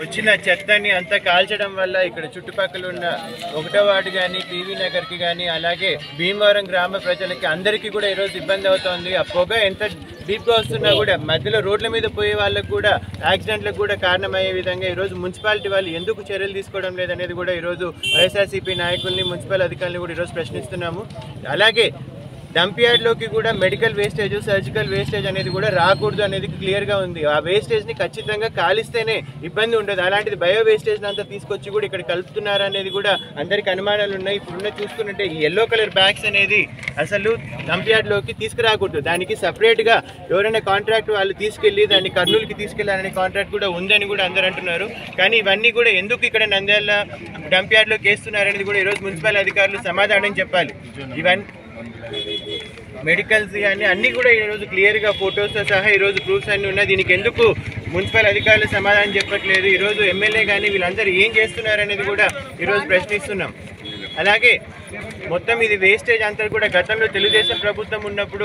వచ్చిన చెత్తని అంతా కాల్చడం వల్ల ఇక్కడ చుట్టుపక్కల ఉన్న ఒకటో వార్డు కానీ పీవీ నగర్కి కానీ అలాగే భీమవరం గ్రామ ప్రజలకి అందరికీ కూడా ఈరోజు ఇబ్బంది అవుతోంది ఆ పొగ ఎంత డీప్గా వస్తున్నా కూడా మధ్యలో రోడ్ల మీద పోయే వాళ్ళకు కూడా యాక్సిడెంట్లకు కూడా కారణమయ్యే విధంగా ఈరోజు మున్సిపాలిటీ వాళ్ళు ఎందుకు చర్యలు తీసుకోవడం లేదనేది కూడా ఈరోజు వైఎస్ఆర్సీపీ నాయకుల్ని మున్సిపల్ అధికారులను కూడా ఈరోజు ప్రశ్నిస్తున్నాము అలాగే డంప్ యార్డ్లోకి కూడా మెడికల్ వేస్టేజ్ సర్జికల్ వేస్టేజ్ అనేది కూడా రాకూడదు అనేది క్లియర్గా ఉంది ఆ వేస్టేజ్ని ఖచ్చితంగా కాలిస్తేనే ఇబ్బంది ఉండదు అలాంటిది బయో వేస్టేజ్ అంతా తీసుకొచ్చి కూడా ఇక్కడ కలుపుతున్నారు అనేది కూడా అందరికి అనుమానాలు ఉన్నాయి ఇప్పుడున్న చూసుకుంటే ఈ ఎల్లో కలర్ బ్యాగ్స్ అనేది అసలు డంప్ యార్డ్లోకి తీసుకురాకూడదు దానికి సపరేట్గా ఎవరైనా కాంట్రాక్ట్ వాళ్ళు తీసుకెళ్ళి దాన్ని కర్నూలుకి తీసుకెళ్లాలనే కాంట్రాక్ట్ కూడా ఉందని కూడా అందరు అంటున్నారు కానీ ఇవన్నీ కూడా ఎందుకు ఇక్కడ నంద్యాల డంప్ యార్డ్లోకి వేస్తున్నారనేది కూడా ఈరోజు మున్సిపల్ అధికారులు సమాధానం చెప్పాలి ఇవన్నీ మెడికల్స్ కానీ అన్నీ కూడా ఈరోజు క్లియర్గా ఫొటోస్తో సహా ఈరోజు ప్రూఫ్స్ అన్నీ ఉన్నాయి దీనికి ఎందుకు మున్సిపల్ అధికారులు సమాధానం చెప్పట్లేదు ఈరోజు ఎమ్మెల్యే కానీ వీళ్ళందరూ ఏం చేస్తున్నారు అనేది కూడా ఈరోజు ప్రశ్నిస్తున్నాం అలాగే మొత్తం ఇది వేస్టేజ్ అంతా కూడా గతంలో తెలుగుదేశం ప్రభుత్వం ఉన్నప్పుడు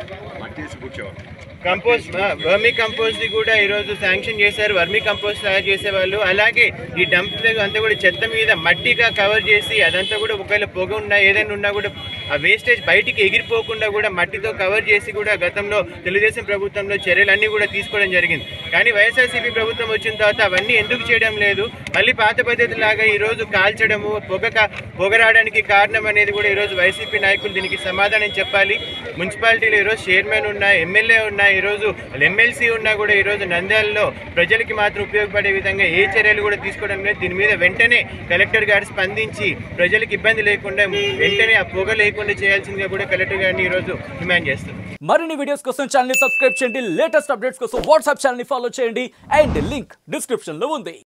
కంపోస్ట్ వర్మీ కంపోస్ట్ కూడా ఈరోజు శాంక్షన్ చేశారు వర్మీ కంపోస్ట్ తయారు చేసేవాళ్ళు అలాగే ఈ డంప్ అంతా కూడా చెత్త మీద మట్టిగా కవర్ చేసి అదంతా కూడా ఒకవేళ పొగ ఉన్నా ఏదైనా ఉన్నా కూడా ఆ వేస్టేజ్ బయటికి ఎగిరిపోకుండా కూడా మట్టితో కవర్ చేసి కూడా గతంలో తెలుగుదేశం ప్రభుత్వంలో చర్యలన్నీ కూడా తీసుకోవడం జరిగింది కానీ వైఎస్ఆర్సీపీ ప్రభుత్వం వచ్చిన తర్వాత అవన్నీ ఎందుకు చేయడం లేదు మళ్ళీ పాత పద్ధతి లాగా ఈరోజు కాల్చడము పొగ కా- పొగ రావడానికి కారణం అనేది కూడా ఈరోజు వైసీపీ నాయకులు దీనికి సమాధానం చెప్పాలి మున్సిపాలిటీలో ఈరోజు చైర్మన్ ఉన్నా ఎమ్మెల్యే ఉన్నా ఈరోజు ఎమ్మెల్సీ ఉన్నా కూడా ఈరోజు నంద్యాలలో ప్రజలకి మాత్రం ఉపయోగపడే విధంగా ఏ చర్యలు కూడా తీసుకోవడం లేదు దీని మీద వెంటనే కలెక్టర్ గారు స్పందించి ప్రజలకు ఇబ్బంది లేకుండా వెంటనే ఆ పొగ లేకుండా చేయాల్సిందిగా కూడా కలెక్టర్ గారిని ఈరోజు డిమాండ్ చేస్తున్నాం మరిన్ని వీడియోస్ కోసం ఛానల్ ని సబ్స్క్రైబ్ చేయండి లేటెస్ట్ అప్డేట్స్ కోసం వాట్సాప్ ఛానల్ ని ఫాలో చేయండి అండ్ లింక్ డిస్క్రిప్షన్ లో ఉంది